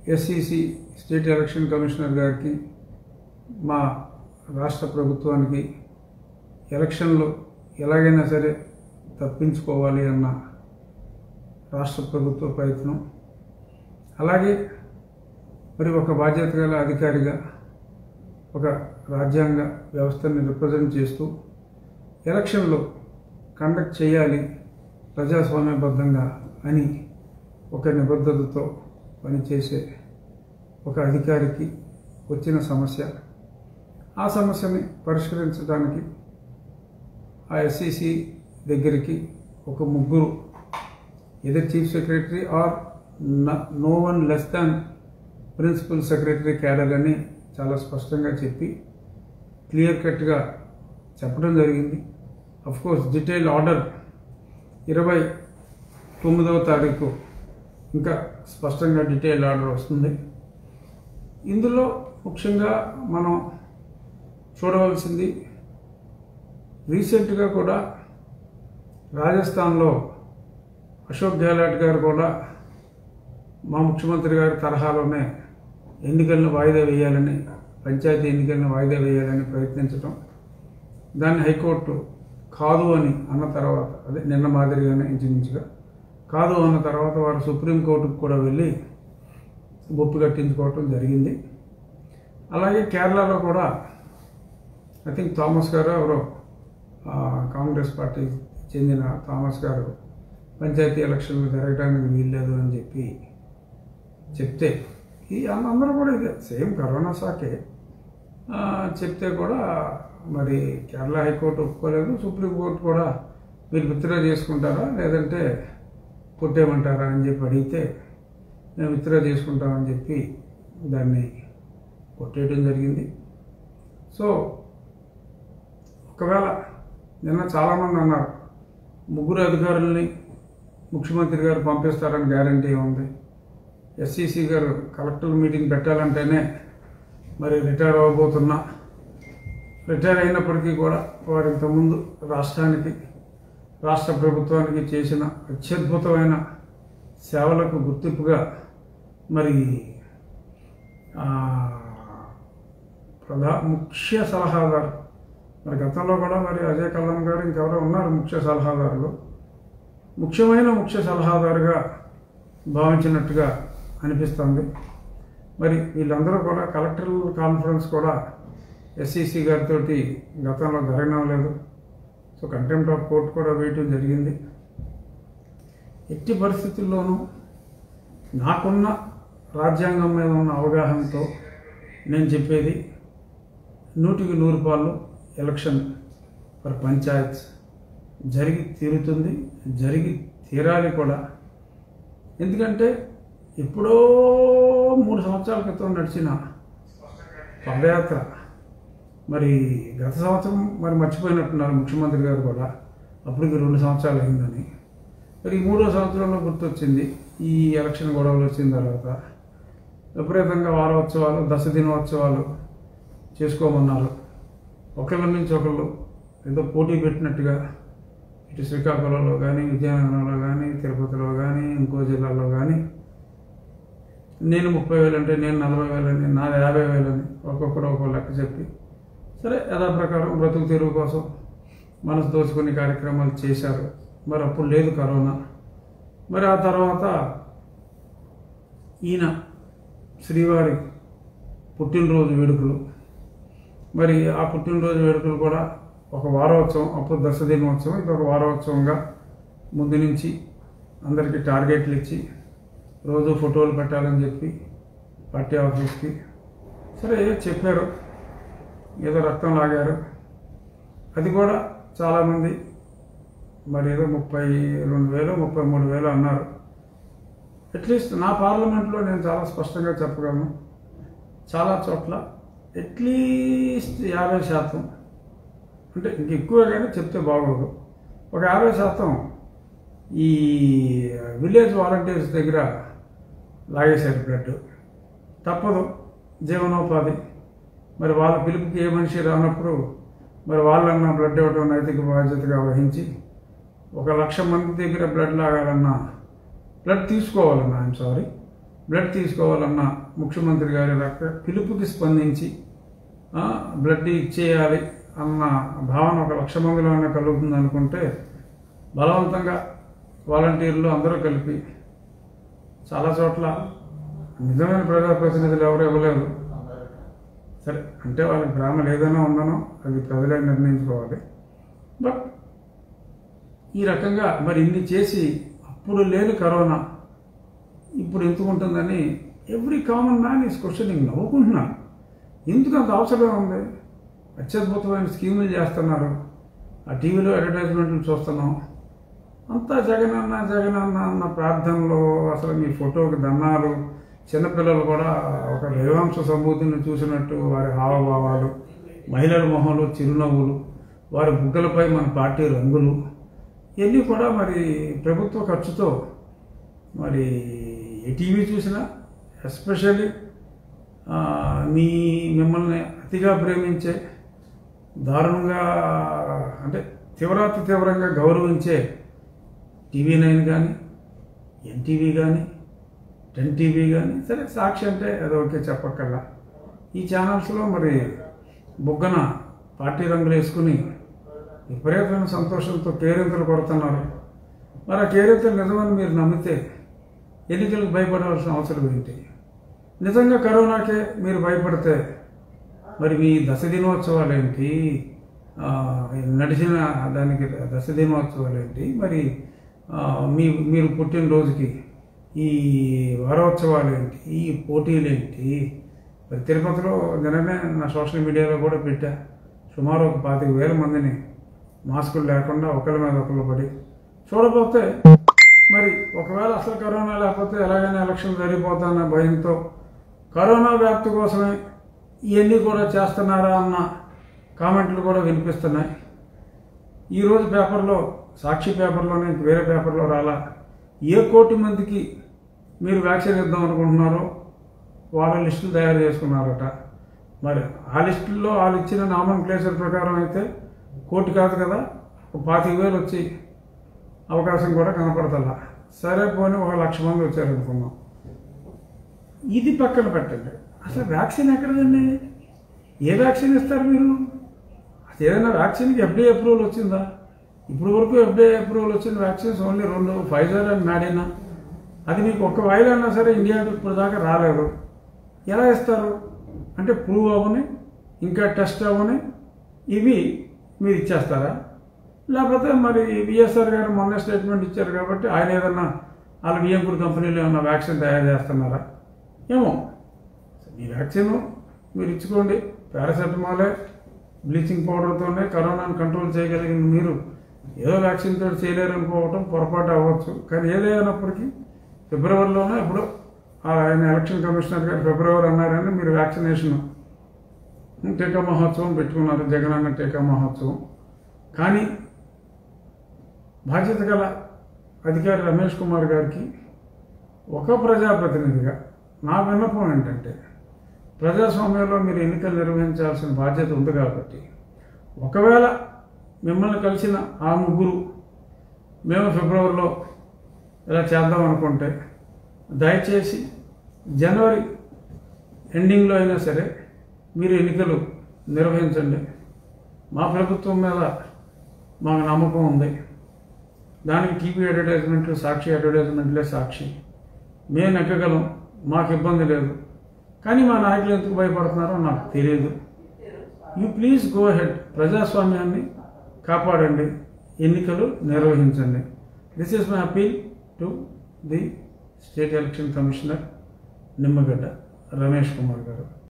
SEC state election commissioner గారికి మా రాష్ట్ర ప్రభుత్వానికి ఎలక్షన్లు ఎలాగైనా సరే తప్పించుకోవాలి అన్న రాష్ట్ర ప్రభుత్వ ప్రయత్నం అలాగే మరి ఒక బాధ్యత గల అధికారిగా ఒక రాజ్యాంగ వ్యవస్థని రిప్రజెంట్ చేస్తూ ఎలక్షన్లు కండక్ట్ చేయాలి ప్రజాస్వామ్యబద్ధంగా అని ఒక నిబద్ధతతో పనిచేసే ఒక అధికారికి వచ్చిన సమస్య ఆ సమస్యని పరిష్కరించడానికి ఆ ఎస్ఈసి దగ్గరికి ఒక ముగ్గురు either chief secretary or no one less than principal secretary cadre అని చాలా స్పష్టంగా చెప్పి క్లియర్ కట్గా చెప్పడం జరిగింది అఫ్ కోర్స్ డీటెయిల్ ఆర్డర్ ఇరవై తొమ్మిదవ తారీఖు ఇంకా స్పష్టంగా డీటెయిల్ ఆర్డర్ వస్తుంది ఇందులో ముఖ్యంగా మనం చూడవలసింది రీసెంట్గా కూడా రాజస్థాన్లో అశోక్ గెహ్లాట్ గారు కూడా మా ముఖ్యమంత్రి గారి తరహాలోనే ఎన్నికలను వాయిదా వేయాలని పంచాయతీ ఎన్నికలను వాయిదా వేయాలని ప్రయత్నించడం దాన్ని హైకోర్టు కాదు అని అన్న తర్వాత అదే నిన్న మాదిరిగానే ఇంచుమించుగా కాదు అన్న తర్వాత వారు సుప్రీంకోర్టుకు కూడా వెళ్ళి ఒప్పు కట్టించుకోవటం జరిగింది అలాగే కేరళలో కూడా ఐ థింక్ థామస్ గారు ఎవరో ఆ, కాంగ్రెస్ పార్టీ చెందిన థామస్ గారు పంచాయతీ ఎలక్షన్లు జరగడానికి వీల్లేదు అని చెప్పి చెప్తే ఈ అందరూ కూడా ఇదే సేమ్ కరోనా సాకే ఆ, చెప్తే కూడా మరి కేరళ హైకోర్టు ఒప్పుకోలేదు సుప్రీంకోర్టు కూడా మీరు విత్డ్రా చేసుకుంటారా లేదంటే కొట్టేయమంటారా అని చెప్పి అడిగితే మేము విత్డ్రా చేసుకుంటామని చెప్పి దాన్ని కొట్టేయడం జరిగింది సో ఒకవేళ నిన్న చాలామంది అన్నారు ముగ్గురు అధికారుల్ని ముఖ్యమంత్రి గారు పంపిస్తారని గ్యారంటీ ఉంది ఎస్సీసీ గారు కలెక్టర్ మీటింగ్ పెట్టాలంటేనే మరి రిటైర్ అవ్వబోతున్నా రిటైర్ అయినప్పటికీ కూడా వారు ఇంతకుముందు రాష్ట్రానికి రాష్ట్ర ప్రభుత్వానికి చేసిన అత్యద్భుతమైన సేవలకు గుర్తింపుగా మరి ఆ, ప్రధా ముఖ్య సలహాదారు మరి గతంలో కూడా మరి అజయ్ కల్లం గారు ఇంకెవరో ఉన్నారు ముఖ్య సలహాదారులు ముఖ్యమైన ముఖ్య సలహాదారుగా భావించినట్టుగా అనిపిస్తుంది మరి వీళ్ళందరూ కూడా కలెక్టర్ కాన్ఫరెన్స్ కూడా ఎస్ఈసి గారితో గతంలో జరగడం లేదు సో కంటెంప్ట్ ఆఫ్ కోర్టు కూడా వేయటం జరిగింది ఎట్టి పరిస్థితుల్లోనూ నాకున్న రాజ్యాంగం మీద ఉన్న అవగాహనతో నేను చెప్పేది నూటికి నూరు పాళ్ళు ఎలక్షన్ ఫర్ పంచాయత్ జరిగి తీరుతుంది జరిగి తీరాలి కూడా ఎందుకంటే ఎప్పుడో మూడు సంవత్సరాల క్రితం నడిచిన పదయాత్ర మరి గత సంవత్సరం మరి మర్చిపోయినట్టున్నారు ముఖ్యమంత్రి గారు కూడా అప్పటికి రెండు సంవత్సరాలు అయిందని మరి ఈ మూడో సంవత్సరంలో గుర్తొచ్చింది ఈ ఎలక్షన్ గొడవలు వచ్చిన తర్వాత విపరీతంగా వారోత్సవాలు దశ దినోత్సవాలు చేసుకోమన్నారు ఒకళ్ళ నుంచి ఒకళ్ళు ఏదో పోటీ పెట్టినట్టుగా ఇటు శ్రీకాకుళంలో కానీ విజయనగరంలో కానీ తిరుపతిలో కానీ ఇంకో జిల్లాలో కానీ నేను ముప్పై వేలు అంటే నేను నలభై వేలని నాది యాభై వేలని ఒక్కొక్కడు ఒక్కో లెక్క చెప్పి సరే యథాప్రకారం బ్రతుకు తెరువు కోసం మనసు దోచుకునే కార్యక్రమాలు చేశారు మరి అప్పుడు లేదు కరోనా మరి ఆ తర్వాత ఈయన శ్రీవారి పుట్టినరోజు వేడుకలు మరి ఆ పుట్టినరోజు వేడుకలు కూడా ఒక వారోత్సవం అప్పుడు దశ దినోత్సవం ఇది ఒక వారోత్సవంగా ముందు నుంచి అందరికీ టార్గెట్లు ఇచ్చి రోజు ఫోటోలు పెట్టాలని చెప్పి పార్టీ ఆఫీస్కి సరే చెప్పారు ఏదో రక్తం లాగారు అది కూడా చాలామంది మరి ఏదో ముప్పై రెండు వేలు ముప్పై మూడు వేలు అన్నారు అట్లీస్ట్ నా పార్లమెంట్లో నేను చాలా స్పష్టంగా చెప్పగలను చాలా చోట్ల అట్లీస్ట్ యాభై శాతం అంటే ఇంక ఎక్కువగానే చెప్తే బాగోదు ఒక యాభై శాతం ఈ విలేజ్ వాలంటీర్స్ దగ్గర లాగేశారు బ్లడ్ తప్పదు జీవనోపాధి మరి వాళ్ళ పిలుపుకి ఏ మనిషి రానప్పుడు మరి వాళ్ళన్నా బ్లడ్ ఇవ్వడం నైతిక బాధ్యతగా వహించి ఒక లక్ష మంది దగ్గర బ్లడ్ లాగాలన్నా బ్లడ్ తీసుకోవాలన్నా ఐఎమ్ సారీ బ్లడ్ తీసుకోవాలన్న ముఖ్యమంత్రి గారి యొక్క పిలుపుకి స్పందించి ఆ, బ్లడ్ ఇచ్చేయాలి అన్న భావన ఒక లక్ష మందిలోనే కలుగుతుంది అనుకుంటే బలవంతంగా వాలంటీర్లు అందరూ కలిపి చాలా చోట్ల నిజమైన ప్రజాప్రతినిధులు ఎవరు ఇవ్వలేదు సరే అంటే వాళ్ళకి ప్రేమ ఏదైనా ఉందనో అది ప్రజలే నిర్ణయించుకోవాలి బట్ ఈ రకంగా మరి ఇన్ని చేసి అప్పుడు లేని కరోనా ఇప్పుడు ఎందుకు ఉంటుందని every common man is questioning నవ్వుకుంటున్నాను ఎందుకు అంత అవసరం ఉంది అత్యద్భుతమైన స్కీములు చేస్తున్నారు ఆ టీవీలో అడ్వర్టైజ్మెంట్లు చూస్తున్నాం అంతా జగనన్న జగనన్న అన్న ప్రార్థనలు అసలు మీ ఫోటోకి దండాలు చిన్నపిల్లలు కూడా ఒక దైవాంశ సంబూతిని చూసినట్టు వారి హావభావాలు మహిళల మొహంలో చిరునవ్వులు వారి బుగ్గలపై మన పార్టీ రంగులు ఇవన్నీ కూడా మరి ప్రభుత్వ ఖర్చుతో మరి ఏ టీవీ చూసినా ఎస్పెషల్లీ మీ మిమ్మల్ని అతిగా ప్రేమించే దారుణంగా అంటే తీవ్రాతి తీవ్రంగా గౌరవించే టీవీ నైన్ కానీ ఎన్టీవీ కానీ టెన్ టీవీ కానీ సరే సాక్షి అంటే అది ఓకే చెప్పక్కర్లా ఈ ఛానల్స్లో మరి బుగ్గన పార్టీ రంగులు వేసుకుని విపరీతమైన సంతోషంతో కేరింతలు కొడుతున్నారు మరి ఆ కేరింతలు నిజమని మీరు నమ్మితే ఎన్నికలకు భయపడవలసిన అవసరం ఏంటి నిజంగా కరోనాకే మీరు భయపడితే మరి మీ దశ దినోత్సవాలు ఏంటి ఆ, నడిచిన దానికి దశ దినోత్సవాలు ఏంటి మరి ఆ, మీ మీరు పుట్టినరోజుకి ఈ వారోత్సవాలు ఏంటి ఈ పోటీలు ఏంటి మరి తిరుపతిలో నిన్ననే నా సోషల్ మీడియాలో కూడా పెట్టా సుమారు ఒక పాతిక వేల మందిని మాస్కులు లేకుండా ఒకరి మీద ఒకరు పడి చూడపోతే మరి ఒకవేళ అసలు కరోనా లేకపోతే ఎలాగైనా ఎలక్షన్ జరిగిపోతాన్న భయంతో కరోనా వ్యాప్తి కోసమే ఇవన్నీ కూడా చేస్తున్నారా అన్న కామెంట్లు కూడా వినిపిస్తున్నాయి ఈరోజు పేపర్లో సాక్షి పేపర్లోనే వేరే పేపర్లో రాలా ఏ కోటి మందికి మీరు వ్యాక్సిన్ ఇద్దాం అనుకుంటున్నారో వాళ్ళ లిస్టులు తయారు చేసుకున్నారట మరి ఆ లిస్టుల్లో వాళ్ళు ఇచ్చిన నామన్ ప్లేసర్ ప్రకారం అయితే కోటి కాదు కదా ఒక పాతిక వేలు వచ్చి అవకాశం కూడా కనపడతలా సరే పోనీ ఒక లక్ష మంది వచ్చారు అనుకున్నాం ఇది పక్కన పెట్టండి అసలు వ్యాక్సిన్ ఎక్కడదండి ఏ వ్యాక్సిన్ ఇస్తారు మీరు అసలు ఏదైనా వ్యాక్సిన్కి ఎఫ్డీఏ అప్రూవల్ వచ్చిందా ఇప్పుడు వరకు ఎఫ్డీఏ అప్రూవల్ వచ్చిన వ్యాక్సిన్స్ ఓన్లీ రెండు ఫైజర్ అండ్ మ్యాడినా అది మీకు ఒక్క వైల్ అయినా సరే ఇండియాకి ఇప్పుడు దాకా రాలేదు ఎలా ఇస్తారు అంటే ప్రూవ్ అవ్వని ఇంకా టెస్ట్ అవ్వని ఇవి మీరు ఇచ్చేస్తారా లేకపోతే మరి విఎస్ఆర్ గారు మొన్న స్టేట్మెంట్ ఇచ్చారు కాబట్టి ఆయన ఏదన్నా వాళ్ళ విఎంకుడు కంపెనీలో ఏమన్నా వ్యాక్సిన్ తయారు చేస్తున్నారా ఏమో ఈ వ్యాక్సిన్ మీరు ఇచ్చుకోండి పారాసెటమాలే బ్లీచింగ్ పౌడర్తోనే కరోనాను కంట్రోల్ చేయగలిగిన మీరు ఏదో వ్యాక్సిన్ తోటి చేయలేరు అనుకోవటం పొరపాటు అవ్వచ్చు కానీ ఏదైనప్పటికీ ఫిబ్రవరిలోనే ఎప్పుడు ఆయన ఎలక్షన్ కమిషనర్ గారు ఫిబ్రవరి అన్నారని మీరు వ్యాక్సినేషన్ టీకా మహోత్సవం పెట్టుకున్నారు జగనన్న టీకా మహోత్సవం కానీ బాధ్యత గల అధికారి రమేష్ కుమార్ గారికి ఒక ప్రజాప్రతినిధిగా నా విన్నపం ఏంటంటే ప్రజాస్వామ్యంలో మీరు ఎన్నికలు నిర్వహించాల్సిన బాధ్యత ఉంది కాబట్టి ఒకవేళ మిమ్మల్ని కలిసిన ఆ ముగ్గురు మేము ఫిబ్రవరిలో ఇలా చేద్దాం అనుకుంటే దయచేసి జనవరి ఎండింగ్లో అయినా సరే మీరు ఎన్నికలు నిర్వహించండి మా ప్రభుత్వం మీద మాకు నమ్మకం ఉంది దానికి టీవీ అడ్వర్టైజ్మెంట్లు సాక్షి అడ్వర్టైజ్మెంట్లే సాక్షి మేము నెగ్గగలం మాకు ఇబ్బంది లేదు కానీ మా నాయకులు ఎందుకు భయపడుతున్నారో నాకు తెలియదు యూ ప్లీజ్ గో హెడ్ ప్రజాస్వామ్యాన్ని కాపాడండి ఎన్నికలు నిర్వహించండి this is my appeal to the state election commissioner Nimmagadda Ramesh Kumar గారు